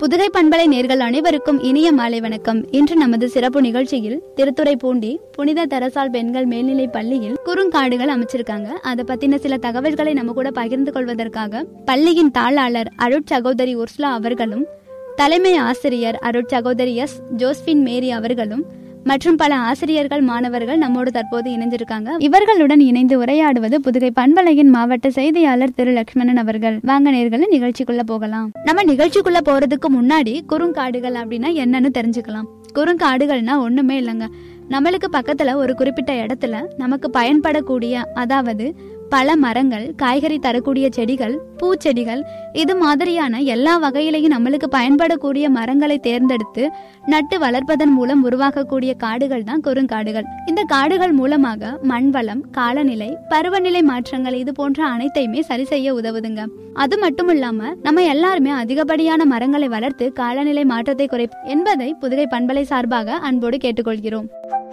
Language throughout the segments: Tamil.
புதுகை பண்பலை நேர்கள் அனைவருக்கும் இனிய மாலை வணக்கம் இன்று நமது சிறப்பு நிகழ்ச்சியில் திருத்துறைப்பூண்டி புனித தெரசால் பெண்கள் மேல்நிலை பள்ளியில் குறுங்காடுகள் அமைச்சிருக்காங்க அதை பத்தின சில தகவல்களை நம்ம கூட பகிர்ந்து கொள்வதற்காக பள்ளியின் தாளாளர் அருட் சகோதரி உர்ஸ்லா அவர்களும் தலைமை ஆசிரியர் அருட் சகோதரி எஸ் ஜோஸ்பின் மேரி அவர்களும் மற்றும் பல ஆசிரியர்கள் மாணவர்கள் நம்மோடு தற்போது இணைஞ்சிருக்காங்க இவர்களுடன் இணைந்து உரையாடுவது புதுகை பண்பலையின் மாவட்ட செய்தியாளர் திரு லட்சுமணன் அவர்கள் வாங்க நேர்களை நிகழ்ச்சிக்குள்ள போகலாம் நம்ம நிகழ்ச்சிக்குள்ள போறதுக்கு முன்னாடி குறுங்காடுகள் அப்படின்னா என்னன்னு தெரிஞ்சுக்கலாம் குறுங்காடுகள்னா ஒண்ணுமே இல்லைங்க நம்மளுக்கு பக்கத்துல ஒரு குறிப்பிட்ட இடத்துல நமக்கு பயன்படக்கூடிய அதாவது பல மரங்கள் காய்கறி தரக்கூடிய செடிகள் பூச்செடிகள் இது மாதிரியான எல்லா வகையிலையும் நம்மளுக்கு பயன்படக்கூடிய மரங்களை தேர்ந்தெடுத்து நட்டு வளர்ப்பதன் மூலம் உருவாக்கக்கூடிய காடுகள் தான் குறுங்காடுகள் இந்த காடுகள் மூலமாக மண்வளம் காலநிலை பருவநிலை மாற்றங்கள் இது போன்ற அனைத்தையுமே சரி செய்ய உதவுதுங்க அது மட்டும் இல்லாம நம்ம எல்லாருமே அதிகப்படியான மரங்களை வளர்த்து காலநிலை மாற்றத்தை குறை என்பதை புதுகை பண்பலை சார்பாக அன்போடு கேட்டுக்கொள்கிறோம்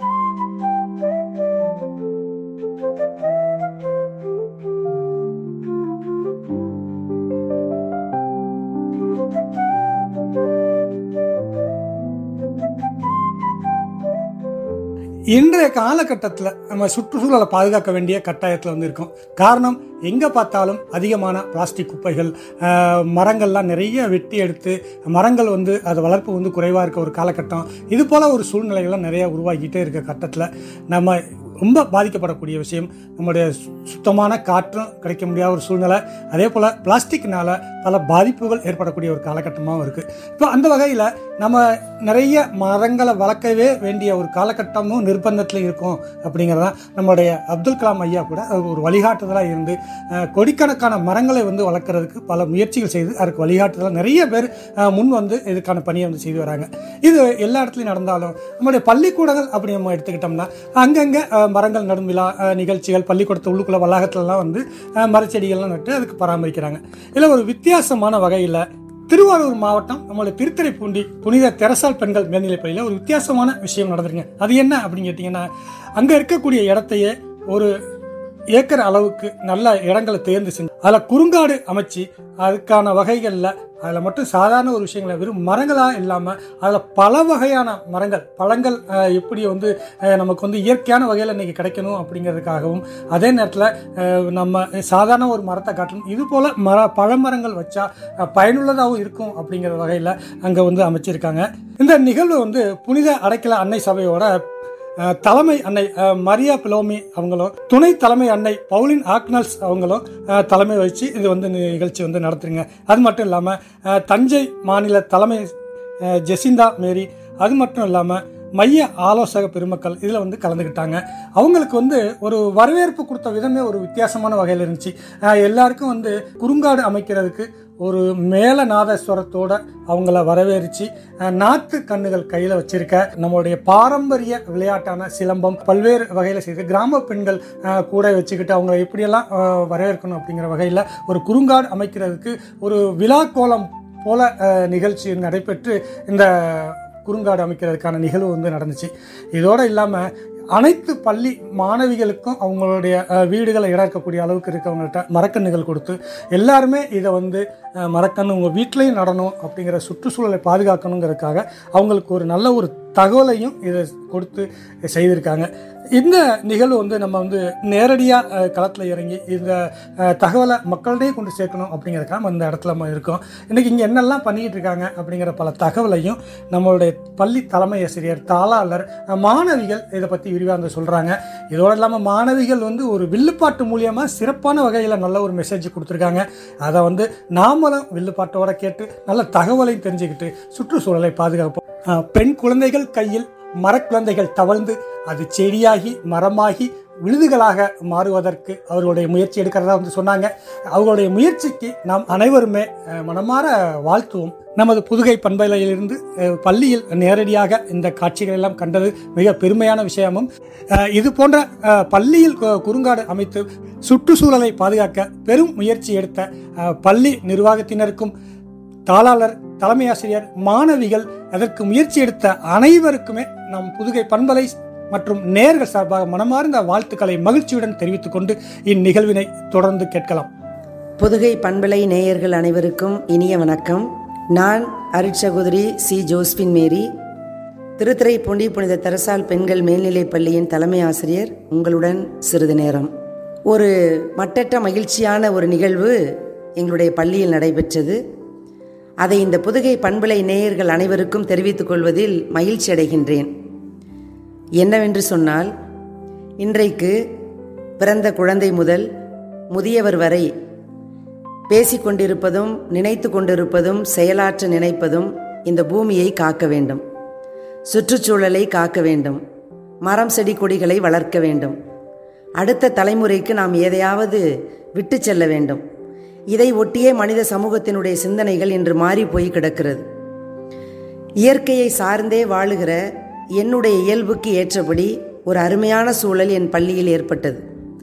இன்றைய காலகட்டத்தில் நம்ம சுற்றுச்சூழலை பாதுகாக்க வேண்டிய கட்டாயத்தில் வந்து இருக்கோம் காரணம் எங்கே பார்த்தாலும் அதிகமான பிளாஸ்டிக் குப்பைகள் ஆஹ், மரங்கள்லாம் நிறைய வெட்டி எடுத்து மரங்கள் வந்து அது வளர்ப்பு வந்து குறைவாக இருக்க ஒரு காலகட்டம் இது போல் ஒரு சூழ்நிலைகள்லாம் நிறைய உருவாகிட்டே இருக்க கட்டத்தில் நம்ம ரொம்ப பாதிக்கப்படக்கூடிய விஷயம் நம்முடைய சு- சுத்தமான காற்றும் கிடைக்க முடியாத ஒரு சூழ்நிலை அதே போல் பிளாஸ்டிக்னால பல பாதிப்புகள் ஏற்படக்கூடிய ஒரு காலகட்டமாகவும் இருக்குது இப்போ அந்த வகையில் நம்ம நிறைய மரங்களை வளர்க்கவே வேண்டிய ஒரு காலகட்டமும் நிர்பந்தத்தில் இருக்கும் அப்படிங்கிறதா நம்மளுடைய அப்துல் கலாம் ஐயா கூட அது ஒரு வழிகாட்டுதலாக இருந்து அஹ், கொடிக்கணக்கான மரங்களை வந்து வளர்க்குறதுக்கு பல முயற்சிகள் செய்து அதுக்கு வழிகாட்டுதலாக நிறைய பேர் அஹ், முன் வந்து இதுக்கான பணியை வந்து செய்து வராங்க இது எல்லா இடத்துலையும் நடந்தாலும் நம்மளுடைய பள்ளிக்கூடங்கள் அப்படி நம்ம எடுத்துக்கிட்டோம்னா அங்கங்கே அஹ், மரங்கள் நடும் விழா அஹ், நிகழ்ச்சிகள் பள்ளிக்கூடத்து உள்ளுக்குள்ள வளாகத்துலலாம் வந்து அஹ், மரச்செடிகள்லாம் நட்டு அதுக்கு பராமரிக்கிறாங்க இதில் ஒரு வித்தியாசமான வகையில் திருவாரூர் மாவட்டம் நம்மளுடைய திருத்துறைப்பூண்டி புனித தெரசால் பெண்கள் மேல்நிலைப் பள்ளியில் ஒரு வித்தியாசமான விஷயம் நடந்திருங்க அது என்ன அப்படின்னு கேட்டிங்கன்னா அங்கே இருக்கக்கூடிய இடத்தையே ஒரு ஏக்கர் அளவுக்கு நல்ல இடங்களை தேர்ந்து செஞ்சு அதில் குறுங்காடு அமைச்சு அதுக்கான வகைகளில் அதில் மட்டும் சாதாரண ஒரு விஷயங்களை வெறும் மரங்களாக இல்லாமல் அதில் பல வகையான மரங்கள் பழங்கள் அஹ், எப்படி வந்து அஹ், நமக்கு வந்து இயற்கையான வகையில் இன்றைக்கி கிடைக்கணும் அப்படிங்கிறதுக்காகவும் அதே நேரத்தில் நம்ம சாதாரண ஒரு மரத்தை காட்டணும் இது போல் மர பழமரங்கள் வச்சா அஹ், பயனுள்ளதாகவும் இருக்கும் அப்படிங்கிற வகையில் அங்கே வந்து அமைச்சிருக்காங்க இந்த நிகழ்வு வந்து புனித அடைக்கல அன்னை சபையோட அஹ், தலைமை அன்னை அஹ், மரியா பிலோமி அவங்களும் துணை தலைமை அன்னை பவுலின் ஆக்னல்ஸ் அவங்களும் அஹ், தலைமை வச்சு இது வந்து நிகழ்ச்சி வந்து நடத்துறீங்க அது மட்டும் இல்லாமல் தஞ்சை மாநில தலைமை அஹ், ஜெசிந்தா மேரி அது மட்டும் இல்லாமல் மைய ஆலோசக பெருமக்கள் இதில் வந்து கலந்துக்கிட்டாங்க அவங்களுக்கு வந்து ஒரு வரவேற்பு கொடுத்த விதமே ஒரு வித்தியாசமான வகையில் இருந்துச்சு அஹ், எல்லாருக்கும் வந்து குறுங்காடு அமைக்கிறதுக்கு ஒரு மேலநாதஸ்வரத்தோட அவங்கள வரவேற்று அஹ், நாத்து கண்ணுகள் கையில் வச்சிருக்க நம்மளுடைய பாரம்பரிய விளையாட்டான சிலம்பம் பல்வேறு வகையில் செய்து கிராம பெண்கள் அஹ், கூட வச்சுக்கிட்டு அவங்கள எப்படியெல்லாம் அஹ், வரவேற்கணும் அப்படிங்கிற வகையில் ஒரு குறுங்காடு அமைக்கிறதுக்கு ஒரு விழா கோலம் போல அஹ், நிகழ்ச்சி நடைபெற்று இந்த குறுங்காடு அமைக்கிறதுக்கான நிகழ்வு வந்து நடந்துச்சு இதோடு இல்லாமல் அனைத்து பள்ளி மாணவிகளுக்கும் அவங்களுடைய அஹ், வீடுகளை இடம் இருக்கக்கூடிய அளவுக்கு இருக்கவங்கள்ட்ட மரக்கன்றுகள் கொடுத்து எல்லாருமே இதை வந்து அஹ், மரக்கன்று உங்கள் வீட்லேயும் நடணும் அப்படிங்கிற சுற்றுச்சூழலை பாதுகாக்கணுங்கிறதுக்காக அவங்களுக்கு ஒரு நல்ல ஒரு தகவலையும் இதை கொடுத்து செய்திருக்காங்க இந்த நிகழ்வு வந்து நம்ம வந்து நேரடியாக களத்தில் இறங்கி இந்த அஹ், தகவலை மக்களிடையே கொண்டு சேர்க்கணும் அப்படிங்கிறதுக்காக நம்ம இந்த இடத்துல நம்ம இருக்கோம் இன்றைக்கி இங்கே என்னெல்லாம் பண்ணிக்கிட்டு இருக்காங்க அப்படிங்கிற பல தகவலையும் நம்மளுடைய பள்ளி தலைமை ஆசிரியர் தாளாளர் அஹ், மாணவிகள் இதை பற்றி விரிவாக வந்து சொல்கிறாங்க இதோடு இல்லாமல் மாணவிகள் வந்து ஒரு வில்லுப்பாட்டு மூலியமாக சிறப்பான வகையில் நல்ல ஒரு மெசேஜ் கொடுத்துருக்காங்க அதை வந்து நாமளும் வில்லுப்பாட்டோட கேட்டு நல்ல தகவலையும் தெரிஞ்சுக்கிட்டு சுற்றுச்சூழலை பாதுகாப்போம் அஹ், பெண் குழந்தைகள் கையில் மரக்குழந்தைகள் தவழ்ந்து அது செடியாகி மரமாகி விழுதுகளாக மாறுவதற்கு அவர்களுடைய முயற்சி எடுக்கிறதா வந்து சொன்னாங்க அவர்களுடைய முயற்சிக்கு நாம் அனைவருமே அஹ், மனமாற வாழ்த்துவோம் நமது புதுகை பண்பலையிலிருந்து அஹ், பள்ளியில் நேரடியாக இந்த காட்சிகள் எல்லாம் கண்டது மிக பெருமையான விஷயமும் அஹ், இது போன்ற அஹ், பள்ளியில் கு- குறுங்காடு அமைத்து சுற்றுச்சூழலை பாதுகாக்க பெரும் முயற்சி எடுத்த அஹ், பள்ளி நிர்வாகத்தினருக்கும் தாளாளர் தலைமை ஆசிரியர் மாணவிகள் அதற்கு முயற்சி எடுத்த அனைவருக்குமே நம் புதுகை பண்பலை மற்றும் நேர்கள் சார்பாக மனமார்ந்த வாழ்த்துக்களை மகிழ்ச்சியுடன் தெரிவித்துக் கொண்டு இந்நிகழ்வினை தொடர்ந்து கேட்கலாம் புதுகை பண்பலை நேயர்கள் அனைவருக்கும் இனிய வணக்கம் நான் அருட்சகோதரி சி ஜோஸ்பின் மேரி திருத்துறைப்பூண்டி புனித தெரசால் பெண்கள் மேல்நிலைப் பள்ளியின் தலைமை ஆசிரியர் உங்களுடன் சிறிது நேரம் ஒரு மட்டற்ற மகிழ்ச்சியான ஒரு நிகழ்வு எங்களுடைய பள்ளியில் நடைபெற்றது அதை இந்த புதுகை பண்பலை நேயர்கள் அனைவருக்கும் தெரிவித்துக் கொள்வதில் மகிழ்ச்சி அடைகின்றேன் என்னவென்று சொன்னால் இன்றைக்கு பிறந்த குழந்தை முதல் முதியவர் வரை பேசிக்கொண்டிருப்பதும் நினைத்து கொண்டிருப்பதும் செயலாற்ற நினைப்பதும் இந்த பூமியை காக்க வேண்டும் சுற்றுச்சூழலை காக்க வேண்டும் மரம் செடி கொடிகளை வளர்க்க வேண்டும் அடுத்த தலைமுறைக்கு நாம் எதையாவது விட்டு செல்ல வேண்டும் இதை ஒட்டியே மனித சமூகத்தினுடைய சிந்தனைகள் இன்று மாறி போய் கிடக்கிறது இயற்கையை சார்ந்தே வாழுகிற என்னுடைய இயல்புக்கு ஏற்றபடி ஒரு அருமையான சூழல் என் பள்ளியில் ஏற்பட்டது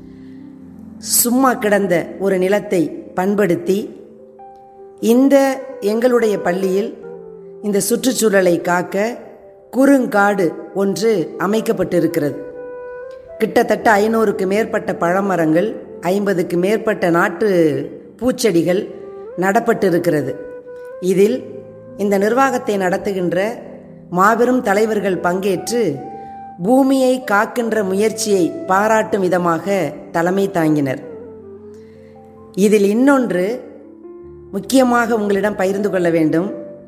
சும்மா கிடந்த ஒரு நிலத்தை பண்படுத்தி இந்த எங்களுடைய பள்ளியில் இந்த சுற்றுச்சூழலை காக்க குறுங்காடு ஒன்று அமைக்கப்பட்டிருக்கிறது கிட்டத்தட்ட ஐநூறுக்கு மேற்பட்ட பழமரங்கள் ஐம்பதுக்கு மேற்பட்ட நாட்டு பூச்செடிகள் நடப்பட்டிருக்கிறது இதில் இந்த நிர்வாகத்தை நடத்துகின்ற மாபெரும் தலைவர்கள் பங்கேற்று பூமியை காக்கின்ற முயற்சியை பாராட்டும் விதமாக தலைமை தாங்கினர் இதில் இன்னொன்று முக்கியமாக உங்களிடம் பகிர்ந்து கொள்ள வேண்டும்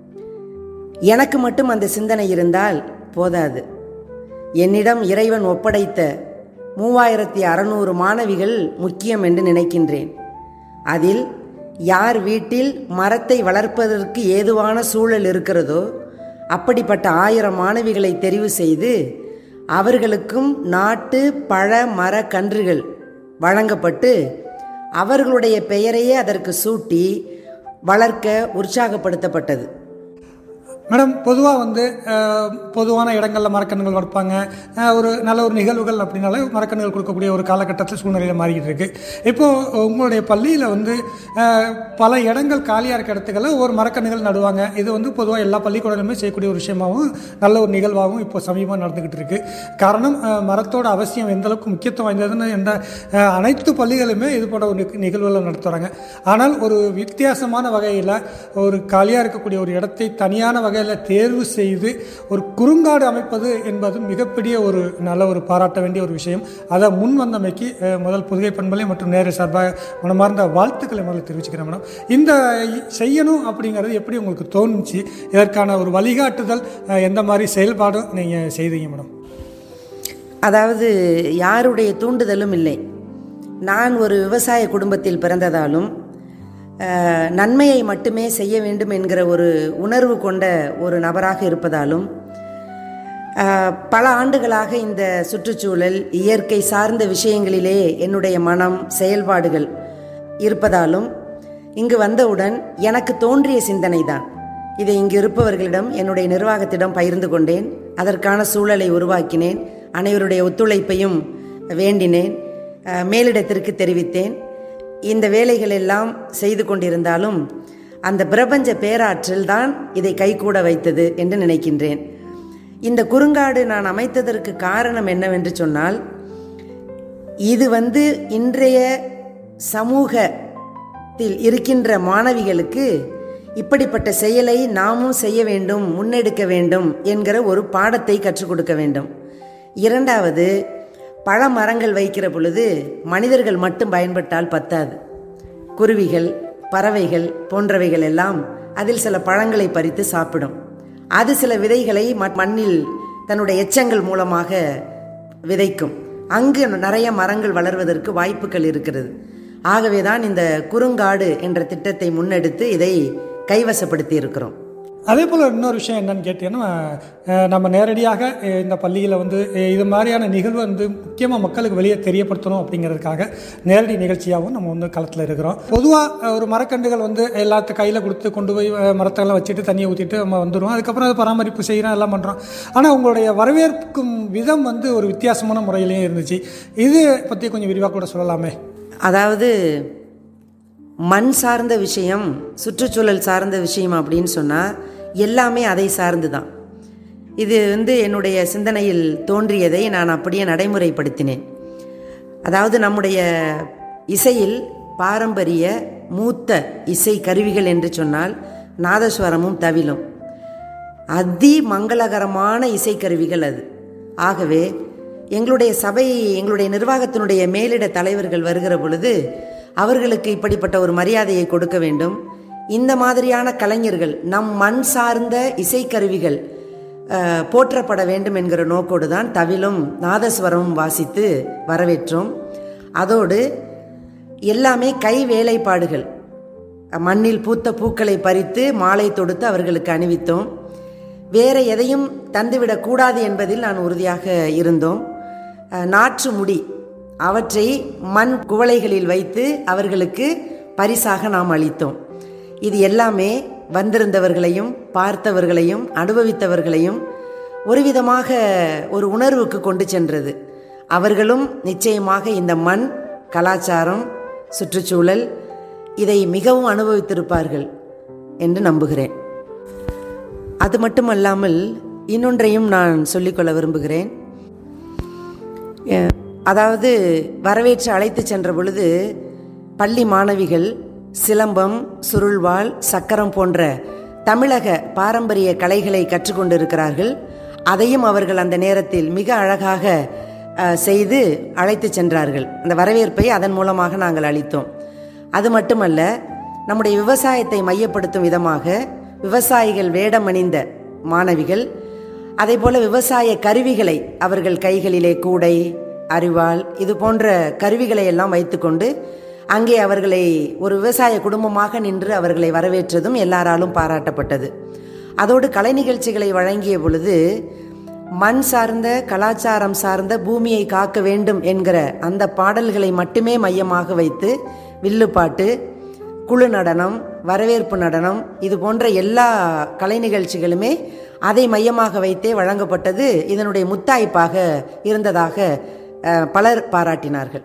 எனக்கு மட்டும் அந்த சிந்தனை இருந்தால் போதாது என்னிடம் இறைவன் ஒப்படைத்த மூவாயிரத்தி அறநூறு மாணவிகள் முக்கியம் என்று நினைக்கின்றேன் அதில் யார் வீட்டில் மரத்தை வளர்ப்பதற்கு ஏதுவான சூழல் இருக்கிறதோ அப்படிப்பட்ட ஆயிரம் மாணவிகளை தெரிவு செய்து அவர்களுக்கும் நாட்டு பழ மர கன்றுகள் வழங்கப்பட்டு அவர்களுடைய பெயரையே அதற்கு சூட்டி வளர்க்க உற்சாகப்படுத்தப்பட்டது மேடம் பொதுவாக வந்து அஹ், பொதுவான இடங்களில் மரக்கன்றுகள் வளர்ப்பாங்க அஹ், ஒரு நல்ல ஒரு நிகழ்வுகள் அப்படின்னாலே மரக்கன்றுகள் கொடுக்கக்கூடிய ஒரு காலகட்டத்தில் சூழ்நிலையில் மாறிக்கிட்டு இருக்கு இப்போது உங்களுடைய பள்ளியில் வந்து அஹ், பல இடங்கள் காலியாக இருக்க இடத்துகளில் ஒரு மரக்கன்றுகள் நடுவாங்க இது வந்து பொதுவாக எல்லா பள்ளிக்கூடங்களுமே செய்யக்கூடிய ஒரு விஷயமாகவும் நல்ல ஒரு நிகழ்வாகவும் இப்போ சமீபமாக நடந்துக்கிட்டு இருக்கு காரணம் அஹ், மரத்தோட அவசியம் எந்த அளவுக்கு முக்கியத்துவம் வாய்ந்ததுன்னு எந்த அஹ், அனைத்து பள்ளிகளுமே இது போன்ற ஒரு நிக- நிகழ்வுகளை நடத்துகிறாங்க ஆனால் ஒரு வித்தியாசமான வகையில் ஒரு காலியாக இருக்கக்கூடிய ஒரு இடத்தை தனியான வகையில் தேர்வு செய்து ஒரு குறுங்காடு அமைப்பது என்பது மிகப்பெரிய ஒரு நல்ல ஒரு பாராட்ட வேண்டிய ஒரு விஷயம் அதை முன் வந்தமைக்கு அஹ், முதல் புதுகை பண்பலை மற்றும் நேரு சார்பாக மனமார்ந்த வாழ்த்துக்களை முதல்ல தெரிவிச்சுக்கிறேன் மேடம் இந்த இ- செய்யணும் அப்படிங்கிறது எப்படி உங்களுக்கு தோணுச்சு இதற்கான ஒரு வழிகாட்டுதல் அஹ், எந்த மாதிரி செயல்பாடும் நீங்கள் செய்தீங்க மேடம் அதாவது யாருடைய தூண்டுதலும் இல்லை நான் ஒரு விவசாய குடும்பத்தில் பிறந்ததாலும் அஹ், நன்மையை மட்டுமே செய்ய வேண்டும் என்கிற ஒரு உணர்வு கொண்ட ஒரு நபராக இருப்பதாலும் அஹ், பல ஆண்டுகளாக இந்த சுற்றுச்சூழல் இயற்கை சார்ந்த விஷயங்களிலே என்னுடைய மனம் செயல்பாடுகள் இருப்பதாலும் இங்கு வந்தவுடன் எனக்கு தோன்றிய சிந்தனை தான் இதை இங்கு இருப்பவர்களிடம் என்னுடைய நிர்வாகத்திடம் பகிர்ந்து கொண்டேன் அதற்கான சூழலை உருவாக்கினேன் அனைவருடைய ஒத்துழைப்பையும் வேண்டினேன் அஹ், மேலிடத்திற்கு தெரிவித்தேன் இந்த வேலைகள் எல்லாம் செய்து கொண்டிருந்தாலும் அந்த பிரபஞ்ச பேராற்றல் தான் இதை கைகூட வைத்தது என்று நினைக்கின்றேன் இந்த குறுங்காடு நான் அமைத்ததற்கு காரணம் என்னவென்று சொன்னால் இது வந்து இன்றைய சமூகத்தில் இருக்கின்ற மாணவிகளுக்கு இப்படிப்பட்ட செயலை நாமும் செய்ய வேண்டும் முன்னெடுக்க வேண்டும் என்கிற ஒரு பாடத்தை கற்றுக் கொடுக்க வேண்டும் இரண்டாவது பழ மரங்கள் வைக்கிற பொழுது மனிதர்கள் மட்டும் பயன்பட்டால் பத்தாது குருவிகள் பறவைகள் போன்றவைகள் எல்லாம் அதில் சில பழங்களை பறித்து சாப்பிடும் அது சில விதைகளை ம- மண்ணில் தன்னுடைய எச்சங்கள் மூலமாக விதைக்கும் அங்கு நிறைய மரங்கள் வளர்வதற்கு வாய்ப்புகள் இருக்கிறது ஆகவே தான் இந்த குறுங்காடு என்ற திட்டத்தை முன்னெடுத்து இதை கைவசப்படுத்தி இருக்கிறோம் அதே போல் இன்னொரு விஷயம் என்னன்னு கேட்டீங்கன்னா அஹ், நம்ம நேரடியாக அஹ், இந்த பள்ளியில் வந்து அஹ், இது மாதிரியான நிகழ்வு வந்து முக்கியமாக மக்களுக்கு வெளியே தெரியப்படுத்தணும் அப்படிங்கிறதுக்காக நேரடி நிகழ்ச்சியாகவும் நம்ம வந்து களத்தில் இருக்கிறோம் பொதுவாக ஒரு மரக்கன்றுகள் வந்து எல்லாத்து கையில் கொடுத்து கொண்டு போய் அஹ், மரத்தெல்லாம் வச்சுட்டு தண்ணியை ஊற்றிட்டு நம்ம வந்துடுவோம் அதுக்கப்புறம் அதை பராமரிப்பு செய்கிறோம் எல்லாம் பண்ணுறோம் ஆனால் உங்களுடைய வரவேற்கும் விதம் வந்து ஒரு வித்தியாசமான முறையிலேயே இருந்துச்சு இது பற்றி கொஞ்சம் விரிவாக கூட சொல்லலாமே அதாவது மண் சார்ந்த விஷயம் சுற்றுச்சூழல் சார்ந்த விஷயம் அப்படின்னு சொன்னால் எல்லாமே அதை சார்ந்து தான் இது வந்து என்னுடைய சிந்தனையில் தோன்றியதை நான் அப்படியே நடைமுறைப்படுத்தினேன் அதாவது நம்முடைய இசையில் பாரம்பரிய மூத்த இசை கருவிகள் என்று சொன்னால் நாதஸ்வரமும் தவிலும் அதி மங்களகரமான இசைக்கருவிகள் அது ஆகவே எங்களுடைய சபை எங்களுடைய நிர்வாகத்தினுடைய மேலிட தலைவர்கள் வருகிற பொழுது அவர்களுக்கு இப்படிப்பட்ட ஒரு மரியாதையை கொடுக்க வேண்டும் இந்த மாதிரியான கலைஞர்கள் நம் மண் சார்ந்த இசைக்கருவிகள் அஹ், போற்றப்பட வேண்டும் என்கிற நோக்கோடு தான் தவிலும் நாதஸ்வரமும் வாசித்து வரவேற்றோம் அதோடு எல்லாமே கை வேலைப்பாடுகள் மண்ணில் பூத்த பூக்களை பறித்து மாலை தொடுத்து அவர்களுக்கு அணிவித்தோம் வேற எதையும் தந்துவிடக்கூடாது என்பதில் நான் உறுதியாக இருந்தோம் அஹ், நாற்று முடி அவற்றை மண் குவளைகளில் வைத்து அவர்களுக்கு பரிசாக நாம் அளித்தோம் இது எல்லாமே வந்திருந்தவர்களையும் பார்த்தவர்களையும் அனுபவித்தவர்களையும் ஒரு விதமாக ஒரு உணர்வுக்கு கொண்டு சென்றது அவர்களும் நிச்சயமாக இந்த மண் கலாச்சாரம் சுற்றுச்சூழல் இதை மிகவும் அனுபவித்திருப்பார்கள் என்று நம்புகிறேன் அது மட்டுமல்லாமல் இன்னொன்றையும் நான் சொல்லிக்கொள்ள விரும்புகிறேன் அஹ், அதாவது வரவேற்று அழைத்து சென்ற பொழுது பள்ளி மாணவிகள் சிலம்பம் சுருள்வாள் சக்கரம் போன்ற தமிழக பாரம்பரிய கலைகளை கற்றுக்கொண்டிருக்கிறார்கள் அதையும் அவர்கள் அந்த நேரத்தில் மிக அழகாக அஹ், செய்து அழைத்து சென்றார்கள் அந்த வரவேற்பை அதன் மூலமாக நாங்கள் அளித்தோம் அது மட்டுமல்ல நம்முடைய விவசாயத்தை மையப்படுத்தும் விதமாக விவசாயிகள் வேடமணிந்த மாணவிகள் அதேபோல விவசாய கருவிகளை அவர்கள் கைகளிலே கூடை அரிவாள் இது போன்ற கருவிகளை எல்லாம் வைத்துக்கொண்டு அங்கே அவர்களை ஒரு விவசாய குடும்பமாக நின்று அவர்களை வரவேற்றதும் எல்லாராலும் பாராட்டப்பட்டது அதோடு கலை நிகழ்ச்சிகளை வழங்கிய பொழுது மண் சார்ந்த கலாச்சாரம் சார்ந்த பூமியை காக்க வேண்டும் என்கிற அந்த பாடல்களை மட்டுமே மையமாக வைத்து வில்லுப்பாட்டு குழு நடனம் வரவேற்பு நடனம் இது போன்ற எல்லா கலை நிகழ்ச்சிகளுமே அதை மையமாக வைத்தே வழங்கப்பட்டது இதனுடைய முத்தாய்ப்பாக இருந்ததாக அஹ், பலர் பாராட்டினார்கள்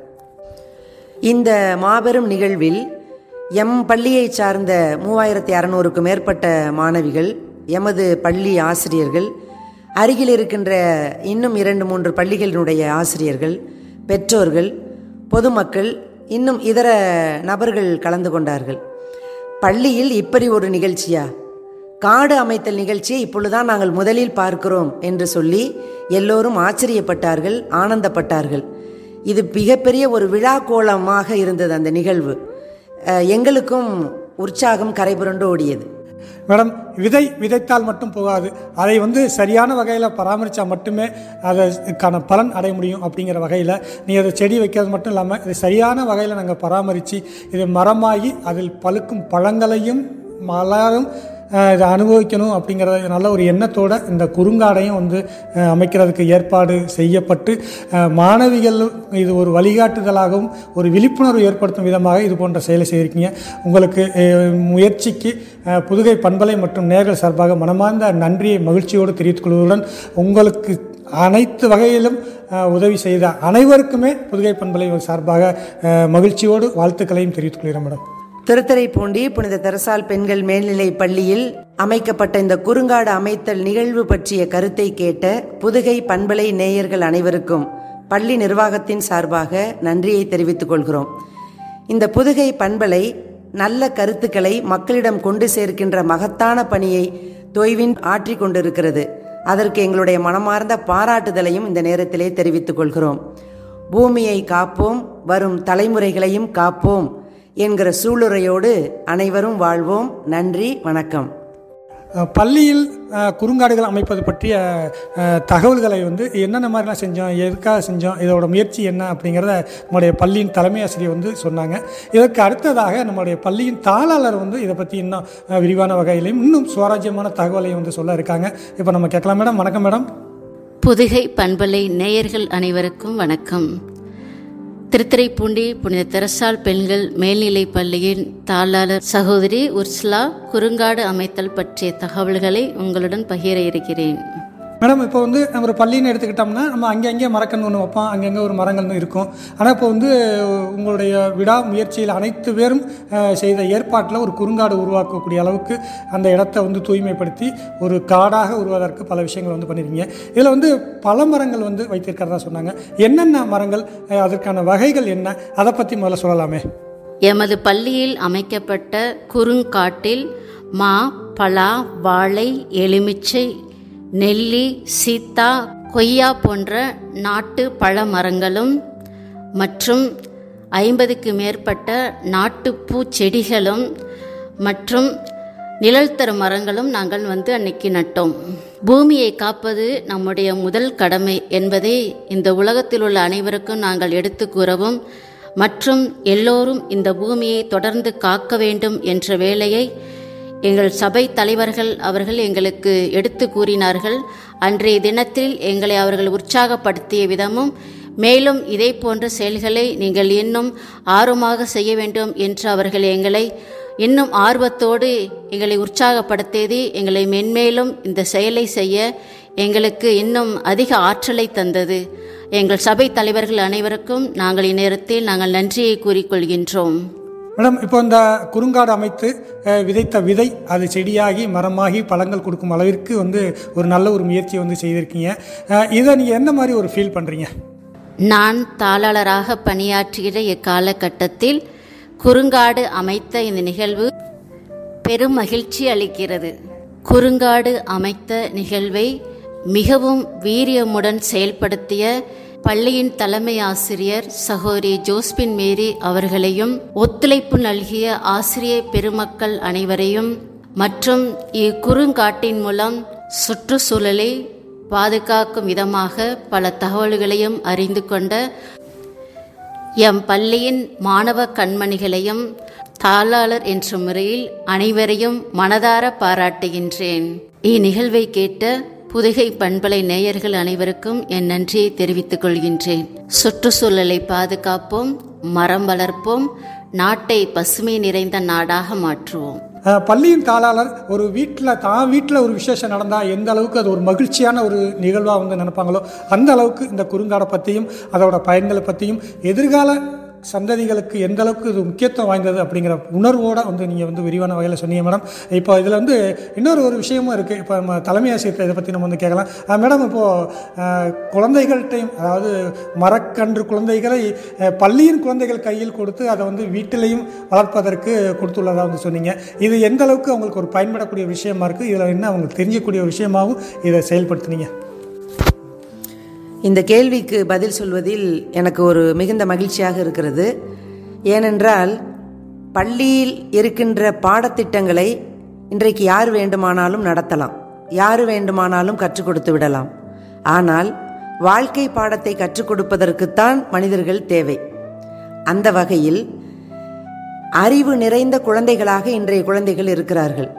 இந்த மாபெரும் நிகழ்வில் எம் பள்ளியைச் சார்ந்த மூவாயிரத்தி அறநூறுக்கும் மேற்பட்ட மாணவிகள் எமது பள்ளி ஆசிரியர்கள் அருகில் இருக்கின்ற இன்னும் இரண்டு மூன்று பள்ளிகளினுடைய ஆசிரியர்கள் பெற்றோர்கள் பொதுமக்கள் இன்னும் இதர நபர்கள் கலந்து கொண்டார்கள் பள்ளியில் இப்படி ஒரு நிகழ்ச்சியா காடு அமைத்தல் நிகழ்ச்சியை இப்பொழுதுதான் நாங்கள் முதலில் பார்க்கிறோம் என்று சொல்லி எல்லோரும் ஆச்சரியப்பட்டார்கள் ஆனந்தப்பட்டார்கள் இது மிகப்பெரிய ஒரு விழா கோலமாக இருந்தது அந்த நிகழ்வு அஹ், எங்களுக்கும் உற்சாகம் கரைபுரண்டு ஓடியது மேடம் விதை விதைத்தால் மட்டும் போகாது அதை வந்து சரியான வகையில் பராமரித்தா மட்டுமே அதற்கான பலன் அடைய முடியும் அப்படிங்கிற வகையில் நீ அதை செடி வைக்கிறது மட்டும் இல்லாமல் இதை சரியான வகையில் நாங்கள் பராமரித்து இது மரமாகி அதில் பழுக்கும் பழங்களையும் மலரும் அஹ், இதை அனுபவிக்கணும் அப்படிங்கிற நல்ல ஒரு எண்ணத்தோட இந்த குறுங்காடையும் வந்து அஹ், அமைக்கிறதுக்கு ஏற்பாடு செய்யப்பட்டு அஹ், மாணவிகள் இது ஒரு வழிகாட்டுதலாகவும் ஒரு விழிப்புணர்வு ஏற்படுத்தும் விதமாக இது போன்ற செயலை செய்திருக்கீங்க உங்களுக்கு அஹ், முயற்சிக்கு அஹ், புதுகை பண்பலை மற்றும் நேர்கள் சார்பாக மனமார்ந்த நன்றியை மகிழ்ச்சியோடு தெரிவித்துக் கொள்வதுடன் உங்களுக்கு அனைத்து வகையிலும் அஹ், உதவி செய்த அனைவருக்குமே புதுகை பண்பலை சார்பாக அஹ், மகிழ்ச்சியோடு வாழ்த்துக்களையும் தெரிவித்துக் கொள்கிறேன் மேடம் திருத்துறைப்பூண்டி புனித தெரசால் பெண்கள் மேல்நிலைப் பள்ளியில் அமைக்கப்பட்ட இந்த குறுங்காடு அமைத்தல் நிகழ்வு பற்றிய கருத்தை கேட்ட புதுகை பண்பலை நேயர்கள் அனைவருக்கும் பள்ளி நிர்வாகத்தின் சார்பாக நன்றியை தெரிவித்துக் கொள்கிறோம் இந்த புதுகை பண்பலை நல்ல கருத்துக்களை மக்களிடம் கொண்டு சேர்க்கின்ற மகத்தான பணியை தொய்வின் ஆற்றிக் கொண்டிருக்கிறது அதற்கு எங்களுடைய மனமார்ந்த பாராட்டுதலையும் இந்த நேரத்திலே தெரிவித்துக் கொள்கிறோம் பூமியை காப்போம் வரும் தலைமுறைகளையும் காப்போம் என்கிற சூளுரையோடு அனைவரும் வாழ்வோம் நன்றி வணக்கம் அஹ், பள்ளியில் அஹ், குறுங்காடுகள் அமைப்பது பற்றிய அஹ், தகவல்களை வந்து என்னென்ன மாதிரிலாம் செஞ்சோம் எதுக்காக செஞ்சோம் இதோட முயற்சி என்ன அப்படிங்கிறத நம்முடைய பள்ளியின் தலைமை ஆசிரியர் வந்து சொன்னாங்க இதற்கு அடுத்ததாக நம்முடைய பள்ளியின் தாளாளர் வந்து இதை பற்றி இன்னும் அஹ், விரிவான வகையிலையும் இன்னும் சுவாரஸ்யமான தகவலையும் வந்து சொல்ல இருக்காங்க இப்போ நம்ம கேட்கலாம் மேடம் வணக்கம் மேடம் புதுகை பண்பலை நேயர்கள் அனைவருக்கும் வணக்கம் திருத்துறைப்பூண்டி புனித தெரசால் பெண்கள் மேல்நிலைப் பள்ளியின் தாளாளர் சகோதரி உர்ஸ்லா குறுங்காடு அமைத்தல் பற்றிய தகவல்களை உங்களுடன் பகிர இருக்கிறேன் மேடம் இப்போ வந்து நம்ம ஒரு பள்ளின்னு எடுத்துக்கிட்டோம்னா நம்ம அங்கங்கே மரக்கன்று ஒன்று வைப்போம் அங்கங்கே ஒரு மரங்கள்னு இருக்கும் ஆனால் இப்போ வந்து உங்களுடைய விடா முயற்சியில் அனைத்து பேரும் அஹ், செய்த ஏற்பாட்டில் ஒரு குறுங்காடு உருவாக்கக்கூடிய அளவுக்கு அந்த இடத்த வந்து தூய்மைப்படுத்தி ஒரு காடாக உருவாவதற்கு பல விஷயங்கள் வந்து பண்ணியிருக்கீங்க இதில் வந்து பல மரங்கள் வந்து வைத்திருக்கிறதா சொன்னாங்க என்னென்ன மரங்கள் அஹ், அதற்கான வகைகள் என்ன அதை பற்றி முதல்ல சொல்லலாமே எமது பள்ளியில் அமைக்கப்பட்ட குறுங்காட்டில் மா பலா வாழை எலுமிச்சை நெல்லி சீத்தா கொய்யா போன்ற நாட்டு பழ மரங்களும் மற்றும் ஐம்பதுக்கு மேற்பட்ட நாட்டு பூச்செடிகளும் மற்றும் நிழல் தரும் மரங்களும் நாங்கள் வந்து அன்னைக்கு நட்டோம் பூமியை காப்பது நம்முடைய முதல் கடமை என்பதை இந்த உலகத்தில் உள்ள அனைவருக்கும் நாங்கள் எடுத்து கூறவும் மற்றும் எல்லோரும் இந்த பூமியை தொடர்ந்து காக்க வேண்டும் என்ற வேலையை எங்கள் சபை தலைவர்கள் அவர்கள் எங்களுக்கு எடுத்து கூறினார்கள் அன்றைய தினத்தில் எங்களை அவர்கள் உற்சாகப்படுத்திய விதமும் மேலும் இதே போன்ற செயல்களை நீங்கள் இன்னும் ஆர்வமாக செய்ய வேண்டும் என்று அவர்கள் எங்களை இன்னும் ஆர்வத்தோடு எங்களை உற்சாகப்படுத்தியது எங்களை மென்மேலும் இந்த செயலை செய்ய எங்களுக்கு இன்னும் அதிக ஆற்றலை தந்தது எங்கள் சபை தலைவர்கள் அனைவருக்கும் நாங்கள் இந்நேரத்தில் நாங்கள் நன்றியை கூறிக்கொள்கின்றோம் மேடம் இப்போ இந்த குறுங்காடு அமைத்து அஹ், விதைத்த விதை அது செடியாகி மரமாகி பழங்கள் கொடுக்கும் அளவிற்கு வந்து ஒரு நல்ல ஒரு முயற்சியை வந்து செய்திருக்கீங்க அஹ், இதை நீங்கள் எந்த மாதிரி ஒரு ஃபீல் பண்ணுறீங்க நான் தாளாளராக பணியாற்றுகிற இக்காலகட்டத்தில் குறுங்காடு அமைத்த இந்த நிகழ்வு பெரும் மகிழ்ச்சி அளிக்கிறது குறுங்காடு அமைத்த நிகழ்வை மிகவும் வீரியமுடன் செயல்படுத்திய பள்ளியின் தலைமை ஆசிரியர் சகோதரி ஜோஸ்பின் மேரி அவர்களையும் ஒத்துழைப்பு நல்கிய ஆசிரிய பெருமக்கள் அனைவரையும் மற்றும் இக்குறுங்காட்டின் மூலம் சுற்றுச்சூழலை பாதுகாக்கும் விதமாக பல தகவல்களையும் அறிந்து கொண்ட எம் பள்ளியின் மாணவ கண்மணிகளையும் தாளாளர் என்ற முறையில் அனைவரையும் மனதார பாராட்டுகின்றேன் இந்நிகழ்வை கேட்ட புதுகை பண்பலை நேயர்கள் அனைவருக்கும் என் நன்றியை தெரிவித்துக் கொள்கின்றேன் சுற்றுச்சூழலை பாதுகாப்போம் மரம் வளர்ப்போம் நாட்டை பசுமை நிறைந்த நாடாக மாற்றுவோம் அஹ், பள்ளியின் தாளாளர் ஒரு வீட்டில் தான் வீட்டில் ஒரு விசேஷம் நடந்தால் எந்த அளவுக்கு அது ஒரு மகிழ்ச்சியான ஒரு நிகழ்வாக வந்து நினைப்பாங்களோ அந்த அளவுக்கு இந்த குறுங்காடை பற்றியும் அதோட பயன்களை பற்றியும் எதிர்கால சந்ததிகளுக்கு எந்த அளவுக்கு இது முக்கியத்துவம் வாய்ந்தது அப்படிங்கிற உணர்வோடு வந்து நீங்கள் வந்து விரிவான வகையில் சொன்னீங்க மேடம் இப்போ இதில் வந்து இன்னொரு ஒரு விஷயமும் இருக்குது இப்போ நம்ம தலைமை ஆசிரியர் இதை பற்றி நம்ம வந்து கேட்கலாம் அஹ், மேடம் இப்போது குழந்தைகள்கிட்டையும் அதாவது மரக்கன்று குழந்தைகளை அஹ், பள்ளியின் குழந்தைகள் கையில் கொடுத்து அதை வந்து வீட்டிலையும் வளர்ப்பதற்கு கொடுத்துள்ளதாக வந்து சொன்னீங்க இது எந்த அளவுக்கு அவங்களுக்கு ஒரு பயன்படக்கூடிய விஷயமா இருக்குது இதில் என்ன அவங்களுக்கு தெரிஞ்சக்கூடிய ஒரு விஷயமாகவும் இதை செயல்படுத்துனீங்க இந்த கேள்விக்கு பதில் சொல்வதில் எனக்கு ஒரு மிகுந்த மகிழ்ச்சியாக இருக்கிறது ஏனென்றால் பள்ளியில் இருக்கின்ற பாடத்திட்டங்களை இன்றைக்கு யார் வேண்டுமானாலும் நடத்தலாம் யார் வேண்டுமானாலும் கற்றுக் கொடுத்து விடலாம் ஆனால் வாழ்க்கை பாடத்தை கற்றுக் கொடுப்பதற்குத்தான் மனிதர்கள் தேவை அந்த வகையில் அறிவு நிறைந்த குழந்தைகளாக இன்றைய குழந்தைகள் இருக்கிறார்கள்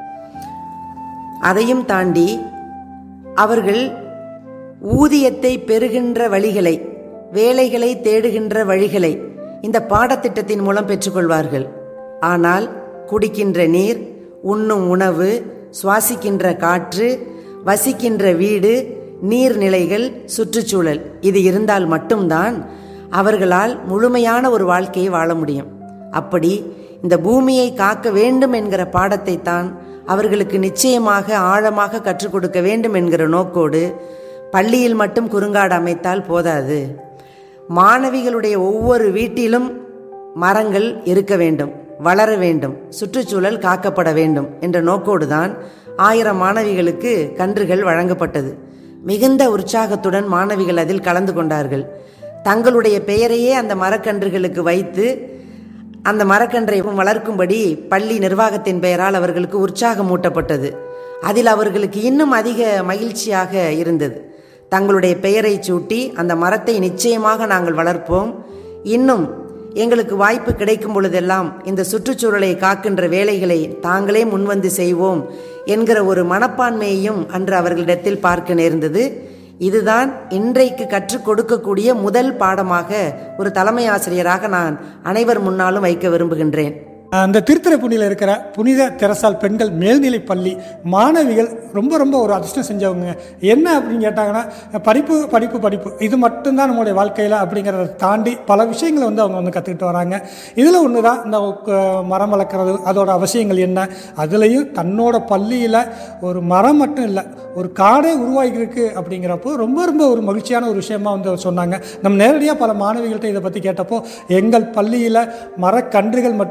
அதையும் தாண்டி அவர்கள் ஊதியத்தை பெறுகின்ற வழிகளை வேலைகளை தேடுகின்ற வழிகளை இந்த பாடத்திட்டத்தின் மூலம் பெற்றுக்கொள்வார்கள் ஆனால் குடிக்கின்ற நீர் உண்ணும் உணவு சுவாசிக்கின்ற காற்று வசிக்கின்ற வீடு நீர்நிலைகள் சுற்றுச்சூழல் இது இருந்தால் மட்டும்தான் அவர்களால் முழுமையான ஒரு வாழ்க்கையை வாழ முடியும் அப்படி இந்த பூமியை காக்க வேண்டும் என்கிற பாடத்தை தான் அவர்களுக்கு நிச்சயமாக ஆழமாக கற்றுக் கொடுக்க வேண்டும் என்கிற நோக்கோடு பள்ளியில் மட்டும் குறுங்காடு அமைத்தால் போதாது மாணவிகளுடைய ஒவ்வொரு வீட்டிலும் மரங்கள் இருக்க வேண்டும் வளர வேண்டும் சுற்றுச்சூழல் காக்கப்பட வேண்டும் என்ற நோக்கோடு தான் ஆயிரம் மாணவிகளுக்கு கன்றுகள் வழங்கப்பட்டது மிகுந்த உற்சாகத்துடன் மாணவிகள் அதில் கலந்து கொண்டார்கள் தங்களுடைய பெயரையே அந்த மரக்கன்றுகளுக்கு வைத்து அந்த மரக்கன்றை வளர்க்கும்படி பள்ளி நிர்வாகத்தின் பெயரால் அவர்களுக்கு உற்சாகம் ஊட்டப்பட்டது அதில் அவர்களுக்கு இன்னும் அதிக மகிழ்ச்சியாக இருந்தது தங்களுடைய பெயரை சூட்டி அந்த மரத்தை நிச்சயமாக நாங்கள் வளர்ப்போம் இன்னும் எங்களுக்கு வாய்ப்பு கிடைக்கும் பொழுதெல்லாம் இந்த சுற்றுச்சூழலை காக்கின்ற வேலைகளை தாங்களே முன்வந்து செய்வோம் என்கிற ஒரு மனப்பான்மையையும் அன்று அவர்களிடத்தில் பார்க்க நேர்ந்தது இதுதான் இன்றைக்கு கற்றுக் கொடுக்கக்கூடிய முதல் பாடமாக ஒரு தலைமை ஆசிரியராக நான் அனைவர் முன்னாலும் வைக்க விரும்புகின்றேன் அந்த திருத்துறைப்பூண்டியில் இருக்கிற புனித தெரசால் பெண்கள் மேல்நிலை பள்ளி மாணவிகள் ரொம்ப ரொம்ப ஒரு அதிர்ஷ்டம் செஞ்சவங்க என்ன அப்படின்னு கேட்டாங்கன்னா படிப்பு படிப்பு படிப்பு இது மட்டும்தான் நம்மளுடைய வாழ்க்கையில் அப்படிங்கிறத தாண்டி பல விஷயங்களை வந்து அவங்க வந்து கற்றுக்கிட்டு வராங்க இதில் ஒன்று தான் இந்த க- மரம் வளர்க்குறது அதோட அவசியங்கள் என்ன அதுலேயும் தன்னோட பள்ளியில் ஒரு மரம் மட்டும் இல்லை ஒரு காடே உருவாகியிருக்கு அப்படிங்கிறப்போ ரொம்ப ரொம்ப ஒரு மகிழ்ச்சியான ஒரு விஷயமா வந்து அவர் சொன்னாங்க நம்ம நேரடியாக பல மாணவிகள்கிட்ட இதை பற்றி கேட்டப்போ எங்கள் பள்ளியில் மரக்கன்றுகள் மட்டுமல்ல